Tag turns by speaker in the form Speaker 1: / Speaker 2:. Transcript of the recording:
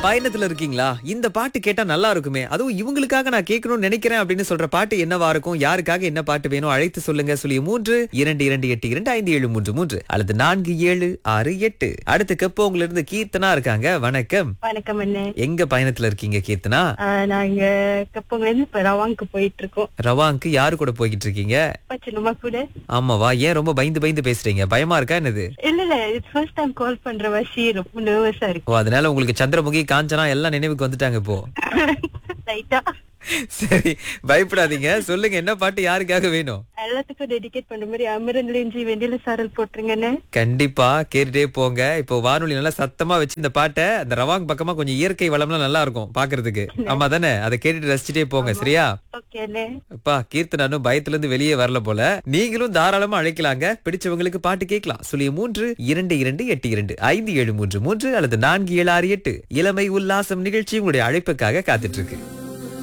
Speaker 1: பயணத்துல இருக்கீங்களா இந்த பாட்டு கேட்டா நல்லா இருக்குமே அதுவும் இவங்களுக்காக நான் கேட்கணும்னு நினைக்கிறேன் அப்படின்னு சொல்ற பாட்டு என்னவா இருக்கும் யாருக்காக என்ன பாட்டு வேணும் அழைத்து சொல்லுங்க சொல்லி மூன்று இரண்டு இரண்டு எட்டு இரண்டு ஐந்து ஏழு மூன்று மூன்று அல்லது நான்கு ஏழு ஆறு எட்டு அடுத்து கப்போங்கல இருந்து கீர்த்தனா இருக்காங்க வணக்கம்
Speaker 2: வணக்கம் அண்ணே
Speaker 1: எங்க பயணத்துல இருக்கீங்க கீர்த்தனா
Speaker 2: ஆஹ் நாங்க கப்பவங்க இருந்து இப்ப ரவாங்க்கு போயிட்டு இருக்கோம்
Speaker 1: ரவாங்க்கு யாரு கூட போய்கிட்டு இருக்கீங்க
Speaker 2: பச்சனமா கூட
Speaker 1: ஆமாவா ஏன் ரொம்ப பயந்து பயந்து பேசுறீங்க பயமா இருக்கா என்னது
Speaker 2: இல்ல இல்ல இது ஃபர்ஸ்ட் டைம் கால் பண்ற வசி ரொம்ப நர்வஸா இருக்கு
Speaker 1: ஓ அதனால உங்களுக்கு சந்திரமுகி காஞ்சனா எல்லாம் நினைவுக்கு வந்துட்டாங்க இப்போ
Speaker 2: லைட்டா
Speaker 1: சரி பயப்படாதீங்க சொல்லுங்க என்ன பாட்டு யாருக்காக வேணும்
Speaker 2: எல்லாத்துக்கும் டெடிகேட் பண்ற மாதிரி அமரன்லேஞ்சி வெண்டில சாரல் போட்டுருங்கண்ணே
Speaker 1: கண்டிப்பா கேட்டுட்டே போங்க இப்போ வானொலி நல்லா சத்தமா வச்சு இந்த பாட்டை அந்த ரவாங் பக்கமா கொஞ்சம் இயற்கை வளம்லாம் நல்லா இருக்கும் பாக்குறதுக்கு ஆமா தானே அதை கேட்டுட்டு ரசிச்சுட்டே போங்க சரியா
Speaker 2: ஓகே அண்ணே
Speaker 1: அப்பா கீர்த்தனானும் பயத்துல இருந்து வெளியே வரல போல நீங்களும் தாராளமா அழைக்கலாங்க பிடிச்சவங்களுக்கு பாட்டு கேட்கலாம் சொல்லி மூன்று இரண்டு இரண்டு எட்டு இரண்டு ஐந்து ஏழு மூன்று மூன்று அல்லது நான்கு ஏழு ஆறு எட்டு இளமை உல்லாசம் நிகழ்ச்சி உங்களுடைய அழைப்புக்காக காத்துட்டு இருக்கு